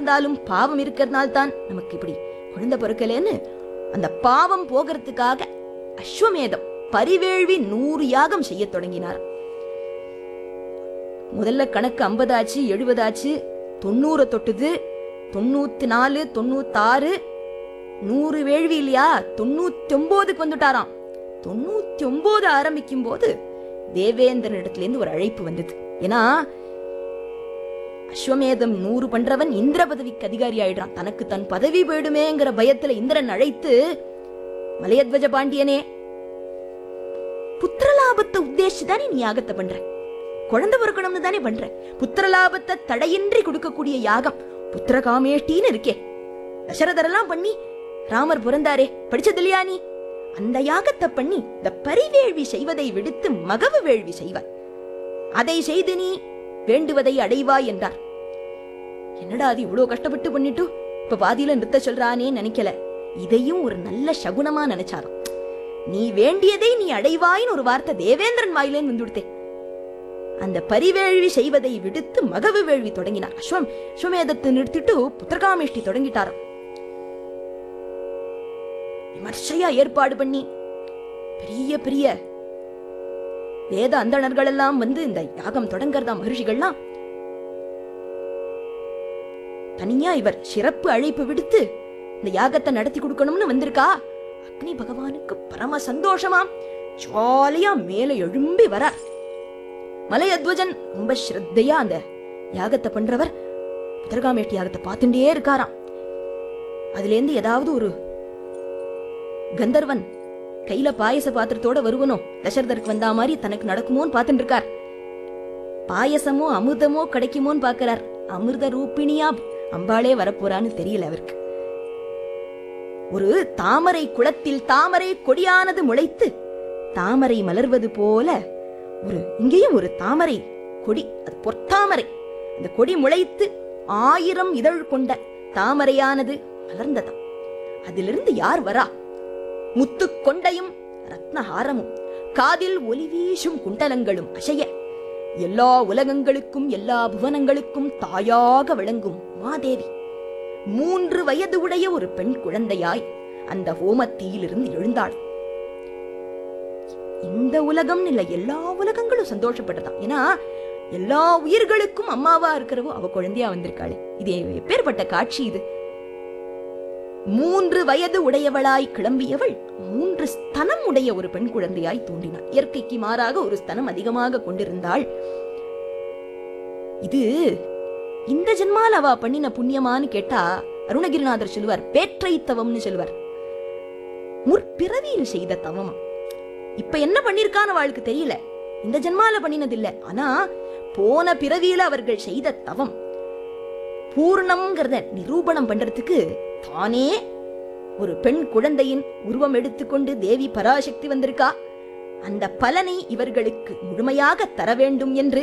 இருந்தாலும் பாவம் இருக்கிறதுனால தான் நமக்கு இப்படி குழந்தை பிறக்கலேன்னு அந்த பாவம் போகிறதுக்காக அஸ்வமேதம் பரிவேள்வி நூறு யாகம் செய்ய தொடங்கினார் முதல்ல கணக்கு ஐம்பது ஆச்சு எழுபது ஆச்சு தொண்ணூறை தொட்டுது தொண்ணூத்தி நாலு தொண்ணூத்தாறு நூறு வேள்வி இல்லையா தொண்ணூத்தி ஒன்பதுக்கு வந்துட்டாராம் தொண்ணூத்தி ஒன்பது ஆரம்பிக்கும் போது தேவேந்திரன் இடத்துல ஒரு அழைப்பு வந்தது ஏன்னா அஸ்வமேதம் நூறு பண்றவன் இந்திர பதவிக்கு அதிகாரி ஆயிடுறான் தனக்கு தன் பதவி போயிடுமேங்கிற பயத்துல இந்திரன் அழைத்து மலையத்வஜ பாண்டியனே புத்திரலாபத்தை உத்தேசிச்சுதானே நீ யாகத்தை பண்ற குழந்தை பிறக்கணும்னு தானே பண்ற புத்திரலாபத்தை தடையின்றி கொடுக்கக்கூடிய யாகம் புத்திர காமேஷ்டின்னு இருக்கே தசரதரெல்லாம் பண்ணி ராமர் பிறந்தாரே படிச்சது இல்லையா நீ அந்த யாகத்தை பண்ணி இந்த பரிவேள்வி செய்வதை விடுத்து மகவு வேள்வி செய்வார் அதை செய்து நீ வேண்டுவதை அடைவாய் என்றார் என்னடா அது இவ்வளவு கஷ்டப்பட்டு பண்ணிட்டு இப்ப பாதியில நிறுத்த சொல்றானே நினைக்கல இதையும் ஒரு நல்ல சகுனமா நினைச்சாராம் நீ வேண்டியதை நீ அடைவாயின்னு ஒரு வார்த்தை தேவேந்திரன் வாயிலேன்னு வந்துடுத்தே அந்த பரிவேள்வி செய்வதை விடுத்து மகவு வேள்வி தொடங்கினார் அஸ்வம் அஸ்வமேதத்தை நிறுத்திட்டு புத்திரகாமேஷ்டி தொடங்கிட்டாராம் விமர்சையா ஏற்பாடு பண்ணி பெரிய பெரிய வேத அந்தணர்கள் எல்லாம் வந்து இந்த யாகம் தொடங்கறதா மகர்ஷிகள்லாம் தனியா இவர் சிறப்பு அழைப்பு விடுத்து இந்த யாகத்தை நடத்தி கொடுக்கணும்னு வந்திருக்கா அக்னி பகவானுக்கு பரம சந்தோஷமாம் ஜாலியா மேல எழும்பி வரார் மலையத்வஜன் ரொம்ப ஸ்ரத்தையா அந்த யாகத்தை பண்றவர் உத்தரகாமேட்டி யாகத்தை பார்த்துட்டே இருக்காராம் அதுல இருந்து ஏதாவது ஒரு கந்தர்வன் கையில பாயச பாத்திரத்தோட வருவனோ தசரதருக்கு வந்தா மாதிரி தனக்கு நடக்குமோன்னு பார்த்துட்டு இருக்கார் பாயசமோ அமிர்தமோ கிடைக்குமோன்னு பார்க்கறார் அமிர்த ரூபிணியா அம்பாளே வரப்போறான்னு தெரியல அவருக்கு ஒரு தாமரை குளத்தில் தாமரை கொடியானது முளைத்து தாமரை மலர்வது போல ஒரு இங்கேயும் ஒரு தாமரை கொடி அது பொற்தாமரை அந்த கொடி முளைத்து ஆயிரம் இதழ் கொண்ட தாமரையானது மலர்ந்ததாம் அதிலிருந்து யார் வரா முத்து கொண்டையும் ரத்னஹாரமும் காதில் ஒலி வீசும் குண்டலங்களும் அசைய எல்லா உலகங்களுக்கும் எல்லா புவனங்களுக்கும் தாயாக விளங்கும் மாதேவி மூன்று வயது உடைய ஒரு பெண் குழந்தையாய் அந்த ஹோமத்தீயிலிருந்து எழுந்தாள் இந்த உலகம் இல்ல எல்லா உலகங்களும் சந்தோஷப்பட்டதாம் ஏன்னா எல்லா உயிர்களுக்கும் அம்மாவா இருக்கிறவோ அவ குழந்தையா வந்திருக்காளே இது எப்பேற்பட்ட காட்சி இது மூன்று வயது உடையவளாய் கிளம்பியவள் மூன்று ஸ்தனம் உடைய ஒரு பெண் குழந்தையாய் தோன்றினாள் இயற்கைக்கு மாறாக ஒரு ஸ்தனம் அதிகமாக கொண்டிருந்தாள் இது இந்த ஜென்மால அவ பண்ணின புண்ணியமான்னு கேட்டா அருணகிரிநாதர் சொல்லுவார் பேற்றை தவம்னு சொல்லுவார் முற்பிறவியில் செய்த தவமா இப்ப என்ன பண்ணிருக்கான்னு அவளுக்கு தெரியல இந்த ஜென்மால பண்ணினது இல்ல ஆனா போன பிறவியில அவர்கள் செய்த தவம் பூர்ணம்ங்கிறத நிரூபணம் பண்றதுக்கு தானே ஒரு பெண் குழந்தையின் உருவம் எடுத்துக்கொண்டு தேவி பராசக்தி வந்திருக்கா அந்த பலனை இவர்களுக்கு முழுமையாக தர வேண்டும் என்று